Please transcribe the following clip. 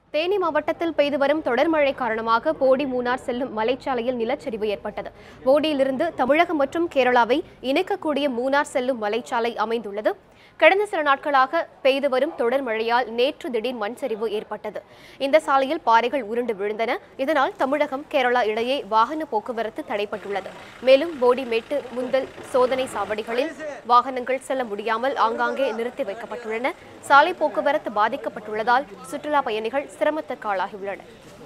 தேனி மாவட்டத்தில் பெய்து வரும் தொடர் மழை காரணமாக போடி மூணார் செல்லும் மலைச்சாலையில் நிலச்சரிவு ஏற்பட்டது போடியிலிருந்து தமிழகம் மற்றும் கேரளாவை இணைக்கக்கூடிய மூணார் செல்லும் மலைச்சாலை அமைந்துள்ளது கடந்த சில நாட்களாக பெய்து வரும் தொடர் மழையால் நேற்று திடீர் மண் சரிவு ஏற்பட்டது இந்த சாலையில் பாறைகள் உருண்டு விழுந்தன இதனால் தமிழகம் கேரளா இடையே வாகன போக்குவரத்து தடைப்பட்டுள்ளது மேலும் போடி மேட்டு முந்தல் சோதனை சாவடிகளில் வாகனங்கள் செல்ல முடியாமல் ஆங்காங்கே நிறுத்தி வைக்கப்பட்டுள்ளன சாலை போக்குவரத்து பாதிக்கப்பட்டுள்ளதால் சுற்றுலா பயணிகள் சிரமத்திற்கு ஆளாகியுள்ளனர்